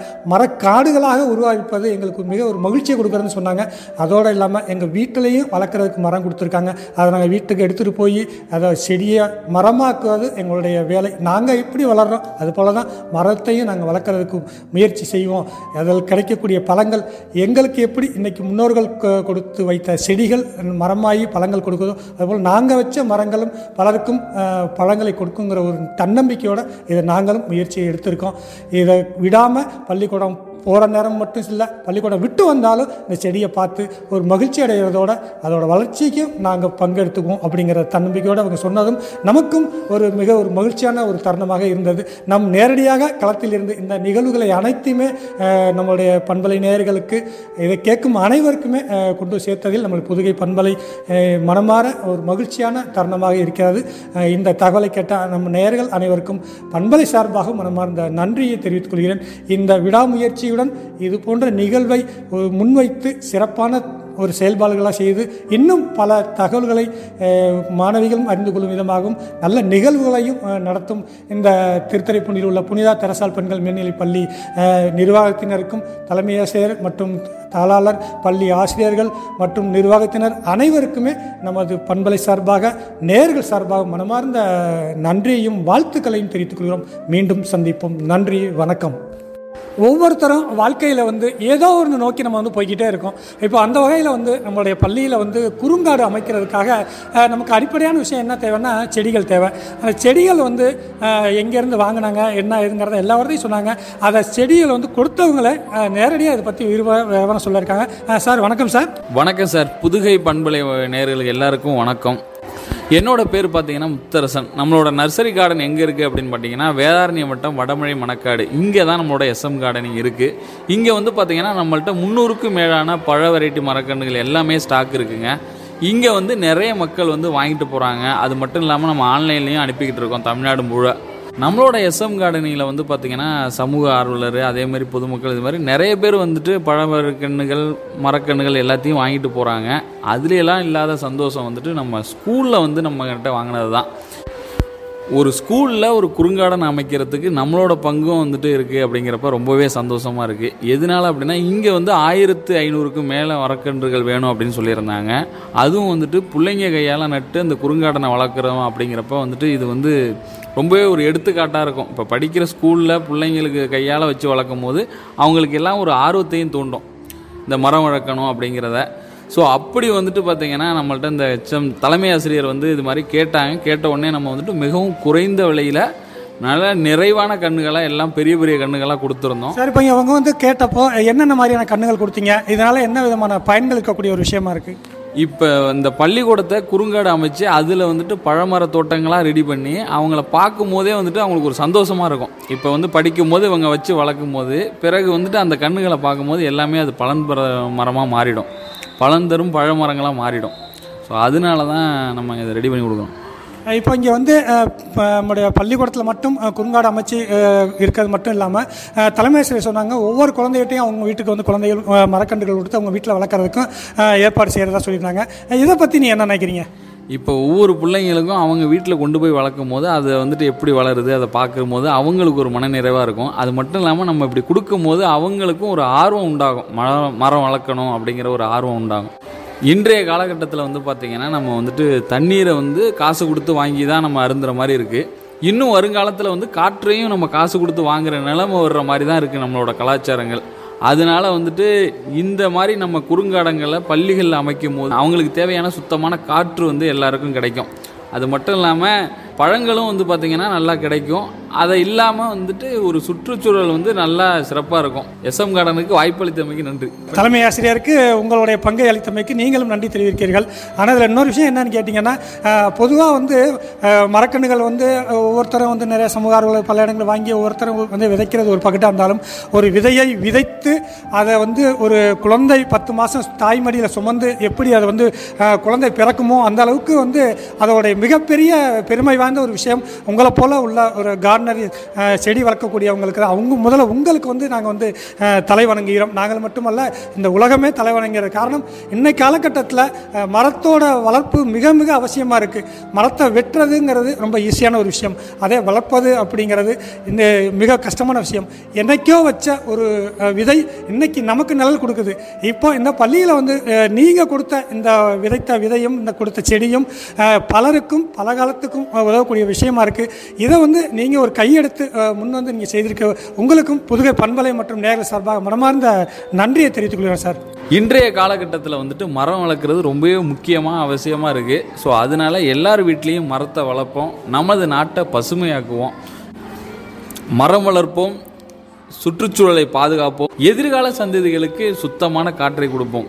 மரக்காடுகளாக உருவாக்கிப்பது எங்களுக்கு மிக ஒரு மகிழ்ச்சியை கொடுக்குறதுன்னு சொன்னாங்க அதோடு இல்லாமல் எங்கள் வீட்டிலையும் வளர்க்குறதுக்கு மரம் கொடுத்துருக்காங்க அதை நாங்கள் வீட்டுக்கு எடுத்துகிட்டு போய் அதை செடியை மரமாக்குவது எங்களுடைய வேலை நாங்கள் எப்படி வளர்கிறோம் அது போல தான் மரத்தையும் நாங்கள் வளர்க்குறதுக்கு முயற்சி செய்வோம் அதில் கிடைக்கக்கூடிய பழங்கள் எங்களுக்கு எப்படி இன்றைக்கி முன்னோர்கள் கொ- கொடுத்து வைத்த செடிகள் மரமாகி பழங்கள் கொடுக்குதோ அதுபோல் நாங்கள் வச்ச மரங்களும் பலருக்கும் அஹ், பழங்களை கொடுக்குங்கிற ஒரு தன்னம்பிக்கையோடு இதை நாங்களும் முயற்சியை எடுத்திருக்கோம் இதை விடாமல் பள்ளிக்கூடம் போகிற நேரம் மட்டும் இல்லை பள்ளிக்கூடம் விட்டு வந்தாலும் இந்த செடியை பார்த்து ஒரு மகிழ்ச்சி அடைகிறதோட அதோட வளர்ச்சிக்கும் நாங்கள் பங்கெடுத்துக்குவோம் அப்படிங்கிற தன்னம்பிக்கையோடு அவங்க சொன்னதும் நமக்கும் ஒரு மிக ஒரு மகிழ்ச்சியான ஒரு தருணமாக இருந்தது நம் நேரடியாக களத்தில் இருந்து இந்த நிகழ்வுகளை அனைத்தையுமே அஹ், நம்மளுடைய பண்பலை நேயர்களுக்கு இதை கேட்கும் அனைவருக்குமே அஹ், கொண்டு சேர்த்ததில் நம்ம புதுகை பண்பலை அஹ், மனமாற ஒரு மகிழ்ச்சியான தருணமாக இருக்கிறது அஹ், இந்த தகவலை கேட்ட நம்ம நேயர்கள் அனைவருக்கும் பண்பலை சார்பாக மனமார்ந்த நன்றியை தெரிவித்துக் கொள்கிறேன் இந்த விடாமுயற்சியுடன் இது போன்ற நிகழ்வை ஒரு முன்வைத்து சிறப்பான ஒரு செயல்பாடுகளாக செய்து இன்னும் பல தகவல்களை அஹ், மாணவிகளும் அறிந்து கொள்ளும் விதமாகவும் நல்ல நிகழ்வுகளையும் அஹ், நடத்தும் இந்த திருத்தறைப்பூண்டில் உள்ள புனிதா தெரசால் பெண்கள் மேல்நிலைப் பள்ளி அஹ், நிர்வாகத்தினருக்கும் தலைமை ஆசிரியர் மற்றும் தாளாளர் பள்ளி ஆசிரியர்கள் மற்றும் நிர்வாகத்தினர் அனைவருக்குமே நமது பண்பலை சார்பாக நேர்கள் சார்பாக மனமார்ந்த நன்றியையும் வாழ்த்துக்களையும் தெரிவித்துக் கொள்கிறோம் மீண்டும் சந்திப்போம் நன்றி வணக்கம் ஒவ்வொருத்தரும் வாழ்க்கையில் வந்து ஏதோ ஒன்று நோக்கி நம்ம வந்து போய்கிட்டே இருக்கோம் இப்போ அந்த வகையில் வந்து நம்மளுடைய பள்ளியில் வந்து குறுங்காடு அமைக்கிறதுக்காக அஹ், நமக்கு அடிப்படையான விஷயம் என்ன தேவைன்னா செடிகள் தேவை அந்த செடிகள் வந்து அஹ், எங்கேருந்து வாங்கினாங்க என்ன ஏதுங்கிறத எல்லா வார்த்தையும் சொன்னாங்க அதை செடிகள் வந்து கொடுத்தவங்களை அஹ், நேரடியாக இதை பற்றி விரிவா விவரம் சொல்லியிருக்காங்க அஹ், சார் வணக்கம் சார் வணக்கம் சார் புதுகை பண்பலை நேயர்களுக்கு எல்லாருக்கும் வணக்கம் என்னோட பேர் பார்த்தீங்கன்னா முத்தரசன் நம்மளோட நர்சரி கார்டன் எங்கே இருக்குது அப்படின்னு பார்த்தீங்கன்னா வேதாரண்யம் வட்டம் வடமழை மணக்காடு இங்கே தான் நம்மளோட எஸ்எம் கார்டனிங் இருக்குது இங்கே வந்து பார்த்தீங்கன்னா நம்மள்ட்ட முந்நூறுக்கும் மேலான பழ வெரைட்டி மரக்கன்றுகள் எல்லாமே ஸ்டாக் இருக்குங்க இங்கே வந்து நிறைய மக்கள் வந்து வாங்கிட்டு போகிறாங்க அது மட்டும் இல்லாமல் நம்ம ஆன்லைன்லேயும் அனுப்பிக்கிட்டு இருக்கோம் தமிழ்நாடு முழு நம்மளோட எஸ்எம் கார்டனிங்கில் வந்து பார்த்திங்கன்னா சமூக ஆர்வலர் அதே மாதிரி பொதுமக்கள் இது மாதிரி நிறைய பேர் வந்துட்டு பழமரக்கன்றுகள் மரக்கன்றுகள் எல்லாத்தையும் வாங்கிட்டு போகிறாங்க அதுலையெல்லாம் இல்லாத சந்தோஷம் வந்துட்டு நம்ம ஸ்கூலில் வந்து நம்மக்கிட்ட வாங்கினது தான் ஒரு ஸ்கூலில் ஒரு குறுங்காடன் அமைக்கிறதுக்கு நம்மளோட பங்கும் வந்துட்டு இருக்குது அப்படிங்கிறப்ப ரொம்பவே சந்தோஷமாக இருக்குது எதனால அப்படின்னா இங்கே வந்து ஆயிரத்து ஐநூறுக்கும் மேலே மரக்கன்றுகள் வேணும் அப்படின்னு சொல்லியிருந்தாங்க அதுவும் வந்துட்டு பிள்ளைங்க கையால் நட்டு அந்த குறுங்காடனை வளர்க்குறோம் அப்படிங்கிறப்ப வந்துட்டு இது வந்து ரொம்பவே ஒரு எடுத்துக்காட்டாக இருக்கும் இப்போ படிக்கிற ஸ்கூலில் பிள்ளைங்களுக்கு கையால் வச்சு வளர்க்கும் போது அவங்களுக்கு எல்லாம் ஒரு ஆர்வத்தையும் தூண்டும் இந்த மரம் வளர்க்கணும் அப்படிங்கிறத ஸோ அப்படி வந்துட்டு பார்த்தீங்கன்னா நம்மள்ட்ட இந்த ஹெச்எம் தலைமை ஆசிரியர் வந்து இது மாதிரி கேட்டாங்க கேட்ட உடனே நம்ம வந்துட்டு மிகவும் குறைந்த விலையில் நல்ல நிறைவான கண்ணுகளாக எல்லாம் பெரிய பெரிய கண்ணுகளாக கொடுத்துருந்தோம் சார் இப்போ அவங்க வந்து கேட்டப்போ என்னென்ன மாதிரியான கண்ணுகள் கொடுத்தீங்க இதனால் என்ன விதமான பயன்கள் இருக்கக்கூடிய ஒரு விஷயமா இருக்குது இப்போ இந்த பள்ளிக்கூடத்தை குறுங்காடு அமைச்சு அதில் வந்துட்டு பழமர தோட்டங்களாக ரெடி பண்ணி அவங்கள பார்க்கும் போதே வந்துட்டு அவங்களுக்கு ஒரு சந்தோஷமாக இருக்கும் இப்போ வந்து படிக்கும் போது இவங்க வச்சு வளர்க்கும் போது பிறகு வந்துட்டு அந்த கண்ணுகளை பார்க்கும்போது எல்லாமே அது பலன் பெற மரமாக மாறிடும் பலன் தரும் பழமரங்களாக மாறிடும் ஸோ அதனால தான் நம்ம இதை ரெடி பண்ணி கொடுக்குறோம் இப்போ இங்கே வந்து அஹ், ப- நம்முடைய பள்ளிக்கூடத்தில் மட்டும் அஹ், குறுங்காடு அமைச்சு அஹ், இருக்கிறது மட்டும் இல்லாமல் தலைமை ஆசிரியர் சொன்னாங்க ஒவ்வொரு குழந்தைகிட்டையும் அவங்க வீட்டுக்கு வந்து குழந்தைகள் அஹ், மரக்கன்றுகள் கொடுத்து அவங்க வீட்டில் வளர்க்குறதுக்கும் அஹ், ஏற்பாடு செய்கிறதா சொல்லியிருந்தாங்க அஹ், இதை பற்றி நீ என்ன நினைக்கிறீங்க இப்போ ஒவ்வொரு பிள்ளைங்களுக்கும் அவங்க வீட்டில் கொண்டு போய் வளர்க்கும் போது அதை வந்துட்டு எப்படி வளருது அதை பார்க்கும் போது அவங்களுக்கு ஒரு மனநிறைவாக இருக்கும் அது மட்டும் இல்லாமல் நம்ம இப்படி கொடுக்கும்போது அவங்களுக்கும் ஒரு ஆர்வம் உண்டாகும் மரம் மரம் வளர்க்கணும் அப்படிங்கிற ஒரு ஆர்வம் உண்டாகும் இன்றைய காலகட்டத்தில் வந்து பார்த்திங்கன்னா நம்ம வந்துட்டு தண்ணீரை வந்து காசு கொடுத்து வாங்கி தான் நம்ம அருந்துற மாதிரி இருக்குது இன்னும் வருங்காலத்தில் வந்து காற்றையும் நம்ம காசு கொடுத்து வாங்குற நிலைமை வர்ற மாதிரி தான் இருக்குது நம்மளோட கலாச்சாரங்கள் அதனால வந்துட்டு இந்த மாதிரி நம்ம குறுங்காடங்களை பள்ளிகளில் அமைக்கும் போது அவங்களுக்கு தேவையான சுத்தமான காற்று வந்து எல்லாருக்கும் கிடைக்கும் அது மட்டும் இல்லாமல் பழங்களும் வந்து பார்த்திங்கன்னா நல்லா கிடைக்கும் அதை இல்லாமல் வந்துட்டு ஒரு சுற்றுச்சூழல் வந்து நல்லா சிறப்பாக இருக்கும் எஸ்எம் கார்டனுக்கு வாய்ப்பளித்தமைக்கு நன்றி தலைமை ஆசிரியருக்கு உங்களுடைய பங்கை அளித்தமைக்கு நீங்களும் நன்றி தெரிவிக்கிறீர்கள் ஆனால் இதில் இன்னொரு விஷயம் என்னன்னு கேட்டிங்கன்னா பொதுவாக வந்து அஹ், மரக்கன்றுகள் வந்து ஒவ்வொருத்தரும் வந்து நிறைய சமூக ஆர்வலர் பல இடங்கள் வாங்கி ஒவ்வொருத்தரும் வந்து விதைக்கிறது ஒரு பக்கெட்டாக இருந்தாலும் ஒரு விதையை விதைத்து அதை வந்து ஒரு குழந்தை பத்து மாதம் தாய்மடியில் சுமந்து எப்படி அதை வந்து அஹ், குழந்தை பிறக்குமோ அந்த அளவுக்கு வந்து அதோடைய மிகப்பெரிய பெருமை வாய்ந்த ஒரு விஷயம் உங்களை போல உள்ள ஒரு கார்டன் கார்னர் அஹ், செடி வளர்க்கக்கூடியவங்களுக்கு அவங்க முதல்ல உங்களுக்கு வந்து நாங்கள் வந்து அஹ், தலை வணங்குகிறோம் நாங்கள் மட்டுமல்ல இந்த உலகமே தலை வணங்குகிற காரணம் இன்னைக்கு காலகட்டத்தில் அஹ், மரத்தோட வளர்ப்பு மிக மிக அவசியமாக இருக்குது மரத்தை வெட்டுறதுங்கிறது ரொம்ப ஈஸியான ஒரு விஷயம் அதே வளர்ப்பது அப்படிங்கிறது இந்த மிக கஷ்டமான விஷயம் என்னைக்கோ வச்ச ஒரு அஹ், விதை இன்னைக்கு நமக்கு நிழல் கொடுக்குது இப்போ இந்த பள்ளியில் வந்து நீங்கள் கொடுத்த இந்த விதைத்த விதையும் இந்த கொடுத்த செடியும் அஹ், பலருக்கும் பல காலத்துக்கும் அஹ், உதவக்கூடிய விஷயமா இருக்குது இதை வந்து நீங்கள் ஒரு கையெடுத்து அஹ், முன் வந்து நீங்கள் செய்திருக்க உங்களுக்கும் புதுகை பண்பலை மற்றும் நேரில் சார்பாக மனமார்ந்த நன்றியை தெரிவித்துக் கொள்கிறேன் சார் இன்றைய காலகட்டத்தில் வந்துட்டு மரம் வளர்க்குறது ரொம்பவே முக்கியமாக அவசியமாக இருக்குது ஸோ அதனால எல்லார் வீட்லேயும் மரத்தை வளர்ப்போம் நமது நாட்டை பசுமையாக்குவோம் மரம் வளர்ப்போம் சுற்றுச்சூழலை பாதுகாப்போம் எதிர்கால சந்ததிகளுக்கு சுத்தமான காற்றை கொடுப்போம்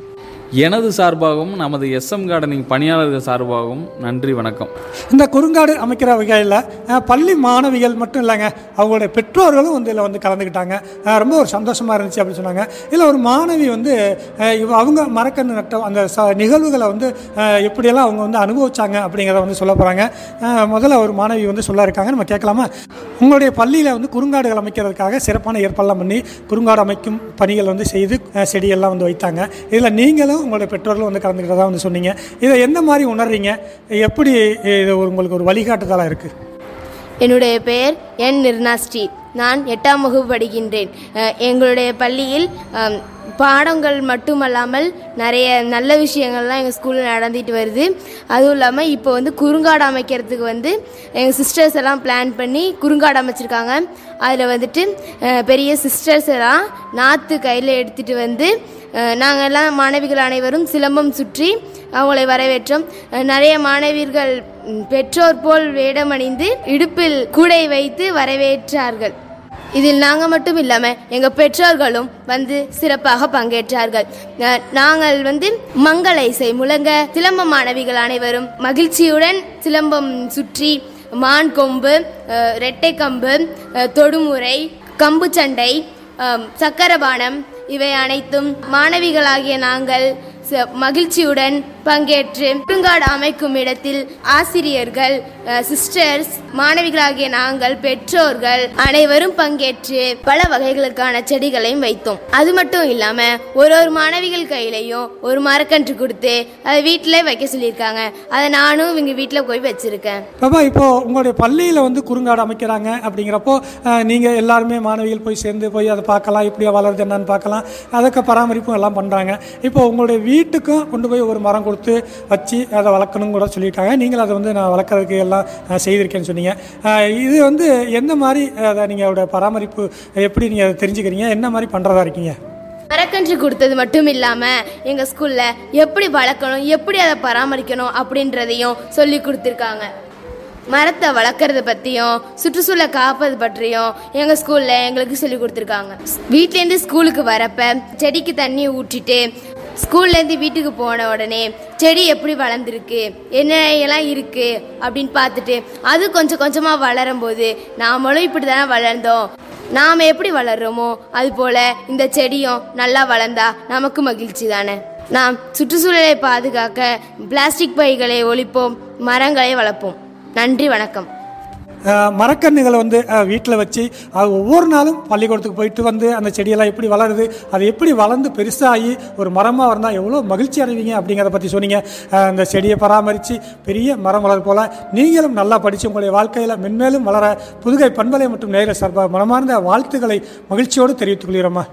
எனது சார்பாகவும் நமது எஸ்எம் கார்டனிங் பணியாளர்கள் சார்பாகவும் நன்றி வணக்கம் இந்த குறுங்காடு அமைக்கிற வகையில் அஹ், பள்ளி மாணவிகள் மட்டும் இல்லைங்க அவங்களுடைய பெற்றோர்களும் வந்து இதில் வந்து கலந்துக்கிட்டாங்க அஹ், ரொம்ப ஒரு சந்தோஷமாக இருந்துச்சு அப்படின்னு சொன்னாங்க இதில் ஒரு மாணவி வந்து அஹ், இவ அவங்க மரக்கன்று நட்ட அந்த ச நிகழ்வுகளை வந்து அஹ், எப்படியெல்லாம் அவங்க வந்து அனுபவிச்சாங்க அப்படிங்கிறத வந்து சொல்ல போகிறாங்க முதல்ல ஒரு மாணவி வந்து சொல்ல இருக்காங்க நம்ம கேட்கலாமா உங்களுடைய பள்ளியில் வந்து குறுங்காடுகள் அமைக்கிறதுக்காக சிறப்பான ஏற்பாடுலாம் பண்ணி குறுங்காடு அமைக்கும் பணிகள் வந்து செய்து அஹ், செடியெல்லாம் வந்து வைத்தாங்க இதில் நீங்களும் உங்களுடைய பெற்றோர்களும் வந்து கலந்துக்கிட்டதா வந்து சொன்னீங்க இதை எந்த மாதிரி உணர்றீங்க எப்படி இது ஒரு- உங்களுக்கு ஒரு வழிகாட்டுதலாக இருக்குது என்னுடைய பெயர் என் நிர்னா ஸ்ரீ நான் எட்டாம் வகுப்பு படிக்கின்றேன் அஹ், எங்களுடைய பள்ளியில் அம், பாடங்கள் மட்டுமல்லாமல் நிறைய நல்ல விஷயங்கள்லாம் எங்கள் ஸ்கூலில் நடந்துட்டு வருது அதுவும் இல்லாமல் இப்போ வந்து குறுங்காடு அமைக்கிறதுக்கு வந்து எங்கள் சிஸ்டர்ஸ் எல்லாம் பிளான் பண்ணி குறுங்காடு அமைச்சிருக்காங்க அதில் வந்துட்டு அஹ், பெரிய சிஸ்டர்ஸ் எல்லாம் நாற்று கையில் எடுத்துகிட்டு வந்து நாங்கள் எல்லாம் மாணவிகள் அனைவரும் சிலம்பம் சுற்றி அவங்களை வரவேற்றோம் அஹ், நிறைய மாணவியர்கள் ம், பெற்றோர் போல் வேடமணிந்து இடுப்பில் கூடை வைத்து வரவேற்றார்கள் இதில் நாங்கள் மட்டும் இல்லாமல் எங்கள் பெற்றோர்களும் வந்து சிறப்பாக பங்கேற்றார்கள் அஹ், நாங்கள் வந்து மங்கள இசை முழங்க சிலம்ப மாணவிகள் அனைவரும் மகிழ்ச்சியுடன் சிலம்பம் சுற்றி மான் கொம்பு அஹ், ரெட்டை கம்பு அஹ், தொடுமுறை கம்பு சண்டை அம், சக்கரபானம் இவை அனைத்தும் மாணவிகளாகிய நாங்கள் ச- மகிழ்ச்சியுடன் பங்கேற்று குறுங்காடு அமைக்கும் இடத்தில் ஆசிரியர்கள் சிஸ்டர்ஸ் மாணவிகளாகிய நாங்கள் பெற்றோர்கள் அனைவரும் பங்கேற்று பல வகைகளுக்கான செடிகளையும் வைத்தோம் அது மட்டும் இல்லாம ஒரு ஒரு மாணவிகள் கையிலையும் ஒரு மரக்கன்று கொடுத்து அதை வீட்டிலே வைக்க சொல்லியிருக்காங்க அதை நானும் இவங்க வீட்டில் போய் வச்சிருக்கேன் பாப்பா இப்போ உங்களுடைய பள்ளியில் வந்து குறுங்காடு அமைக்கிறாங்க அப்படிங்கிறப்போ அஹ், நீங்க எல்லாருமே மாணவிகள் போய் சேர்ந்து போய் அதை பார்க்கலாம் இப்படியா வளருது என்னன்னு பார்க்கலாம் அதுக்கு பராமரிப்பும் எல்லாம் பண்றாங்க இப்போ உங்களுடைய வீட்டுக்கும் கொண்டு போய் ஒரு மரம் கொடுத்து வச்சு அதை வளர்க்கணும் கூட சொல்லியிருக்காங்க நீங்கள் அதை வந்து நான் வளர்க்குறதுக்கு எல்லாம் அஹ், செய்திருக்கேன்னு சொன்னீங்க அஹ், இது வந்து எந்த மாதிரி அதை நீங்கள் அதோட பராமரிப்பு எப்படி நீங்கள் அதை தெரிஞ்சுக்கிறீங்க என்ன மாதிரி பண்ணுறதா இருக்கீங்க மரக்கன்று கொடுத்தது மட்டும் இல்லாமல் எங்கள் ஸ்கூலில் எப்படி வளர்க்கணும் எப்படி அதை பராமரிக்கணும் அப்படின்றதையும் சொல்லி கொடுத்துருக்காங்க மரத்தை வளர்க்குறத பற்றியும் சுற்றுச்சூழலை காப்பது பற்றியும் எங்கள் ஸ்கூலில் எங்களுக்கு சொல்லி கொடுத்துருக்காங்க வீட்டிலேருந்து ஸ்கூலுக்கு வரப்ப செடிக்கு தண்ணி ஊற்றிட்டு ஸ்கூல்லேருந்து வீட்டுக்கு போன உடனே செடி எப்படி வளர்ந்துருக்கு என்ன எல்லாம் இருக்குது அப்படின்னு பார்த்துட்டு அது கொஞ்சம் கொஞ்சமாக வளரும் போது நாமளும் இப்படி தானே வளர்ந்தோம் நாம் எப்படி வளர்றோமோ அது போல இந்த செடியும் நல்லா வளர்ந்தா நமக்கு மகிழ்ச்சி தானே நாம் சுற்றுச்சூழலை பாதுகாக்க பிளாஸ்டிக் பைகளை ஒழிப்போம் மரங்களை வளர்ப்போம் நன்றி வணக்கம் அஹ், மரக்கன்றுகளை வந்து வீட்டில் வச்சு அது ஒவ்வொரு நாளும் பள்ளிக்கூடத்துக்கு போயிட்டு வந்து அந்த செடியெல்லாம் எப்படி வளருது அது எப்படி வளர்ந்து பெருசாகி ஒரு மரமாக வந்தால் எவ்வளோ மகிழ்ச்சி அடைவீங்க அப்படிங்கிறத பற்றி சொன்னீங்க அஹ், அந்த செடியை பராமரித்து பெரிய மரம் வளர் போல நீங்களும் நல்லா படித்து உங்களுடைய வாழ்க்கையில் மென்மேலும் வளர புதுகை பண்பலை மற்றும் நேர சார்பாக மனமார்ந்த வாழ்த்துக்களை மகிழ்ச்சியோடு தெரிவித்துக் கொள்கிறோமா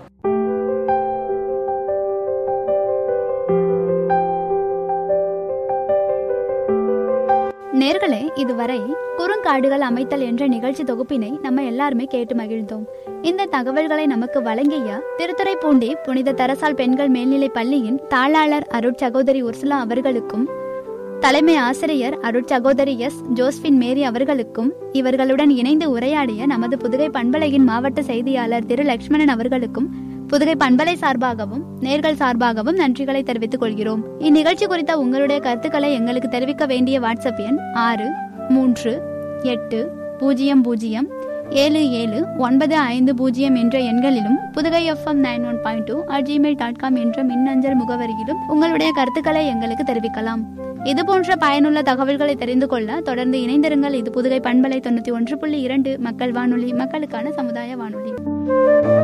நேர்களே இதுவரை குறுங்காடுகள் அமைத்தல் என்ற நிகழ்ச்சி தொகுப்பினை நம்ம எல்லாருமே கேட்டு மகிழ்ந்தோம் இந்த தகவல்களை நமக்கு வழங்கிய திருத்துறைப்பூண்டி புனித தரசால் பெண்கள் மேல்நிலைப் பள்ளியின் தாளாளர் அருட்சகோதரி உர்சுலா அவர்களுக்கும் தலைமை ஆசிரியர் அருட்சகோதரி எஸ் ஜோஸ்பின் மேரி அவர்களுக்கும் இவர்களுடன் இணைந்து உரையாடிய நமது புதுகை பண்பலையின் மாவட்ட செய்தியாளர் திரு லட்சுமணன் அவர்களுக்கும் புதுகை பண்பலை சார்பாகவும் நேர்கள் சார்பாகவும் நன்றிகளை தெரிவித்துக் கொள்கிறோம் இந்நிகழ்ச்சி குறித்த உங்களுடைய கருத்துக்களை எங்களுக்கு தெரிவிக்க வேண்டிய வாட்ஸ்அப் எண் ஆறு மூன்று எட்டு பூஜ்ஜியம் பூஜ்ஜியம் ஏழு ஏழு ஒன்பது ஐந்து பூஜ்ஜியம் என்ற எண்களிலும் Pudugai FM nine one point two at Gmail dot com என்ற மின்னஞ்சல் முகவரியிலும் உங்களுடைய கருத்துக்களை எங்களுக்கு தெரிவிக்கலாம் இது போன்ற பயனுள்ள தகவல்களை தெரிந்து கொள்ள தொடர்ந்து இணைந்திருங்கள் இது புதுகை பண்பலை தொண்ணூற்றி ஒன்று புள்ளி இரண்டு மக்கள் வானொலி மக்களுக்கான சமுதாய வானொலி